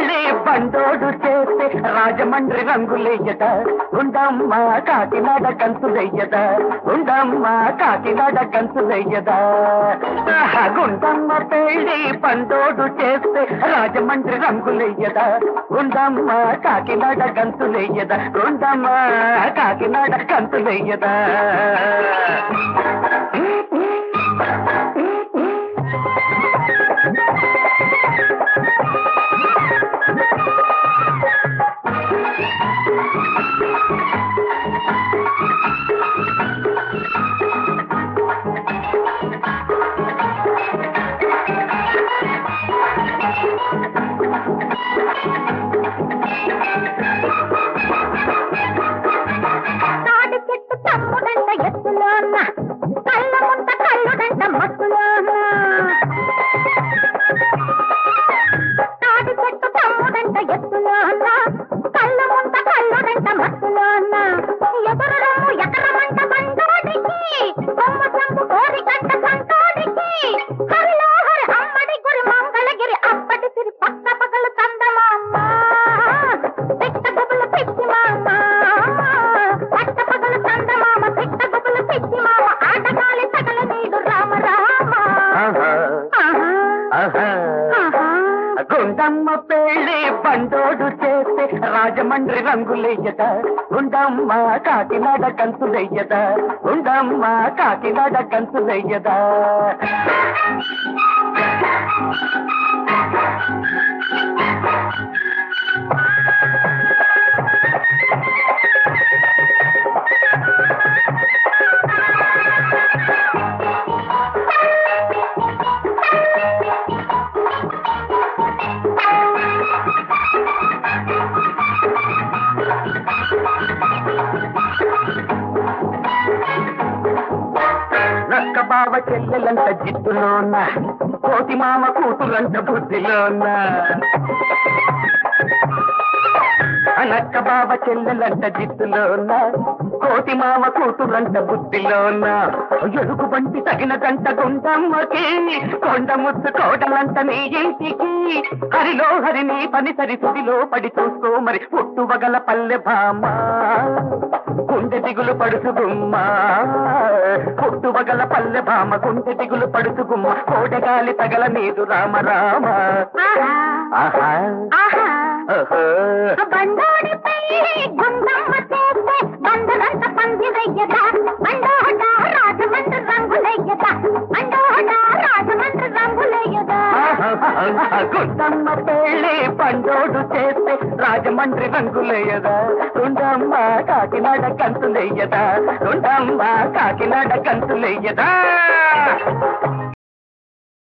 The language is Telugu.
పెళ్ళి బండోడు చేస్తే రాజమండ్రి రంగులేయద ఉండమ్మ కాకినాడ కంచులయ్యద ఉండమ్మ కాకినాడ కంచులయ్యద ఆహా, గుండమ్మ పెళ్ళి బండోడు చేస్తే రాజమండ్రి రంగులయ్యద ఉండమ్మ కాకినాడ కంచులయ్యద ఉండమ్మ కాకినాడ కంచులయ్యదా తాడి చెట్టు తమ్ముడంట ఎత్తులోన కళ్ళ ముంత కళ్ళుడంట మత్తులోన తాడి చెట్టు తమ్ముడంట ఎత్తులోన కళ్ళ ముంత కళ్ళుడంట మత్తులోన ఎదురుడము ఎకరమంట బండోడికి కొమ్మ సంపు కోరికంట సంతోడికి హరిలో హరి అమ్మడి గురి మంగళగిరి అప్పటి సిరి పక్క పగలు కందమామ్మ పిట్ట గుబులు పిచ్చి మామ పట్ట పగలు చందమామ పిట్ట గుబులు పిచ్చి మామ ఆటగాలి సగల నీడు రామ రామ ఆహా, ఆహా, ఆహా. ఆహా. గుండమ్మ పెళ్ళి బండోడు చేస్తే రాజమండ్రి రంగులెయ్యద గుండమ్మ కాకినాడ కంచులెయ్యద గుండమ్మ కాకినాడ కంచులెయ్యదా నక్క బావ చెల్లెలంట జిత్తులోన కోతి మామ కూతురంట బుద్ధిలోన నక్క బావ చెల్లెలంట జిత్తులోన కోతి మామ కూతురంట బుద్ధిలోన ఎరుగు బంటి తగిన గంట గుండమ్మకి కొండ ముద్దు కోటలంట నీ ఇంటికి హరిలో హరిని పని సరి సుడిలో పడి చూస్తూ మరి పుట్టువగల పల్లె భామ గుండె దిగులు పడుసు గుమ్మ పుట్టువగల పల్లె భామ గుండె దిగులు పడుసు గుమ్మ కోటగాలి తగల నీదు రామ రామ ఆహా, ఆహా ఆహా. ఓహో. బండోడిపై గుండమ్మ చేస్తే బండలంత పందిరయ్యదా బండోట రాజమండ్రి రంగులయ్యదా బండోట రాజమండ్రి రంగులయ్యదా గుండమ్మ పెళ్ళి పండోడు చేస్తే రాజమండ్రి రంగులేయదా గుండమ్మ కాకినాడ కంతులేయదా గుండమ్మ కాకినాడ కంతులేయదా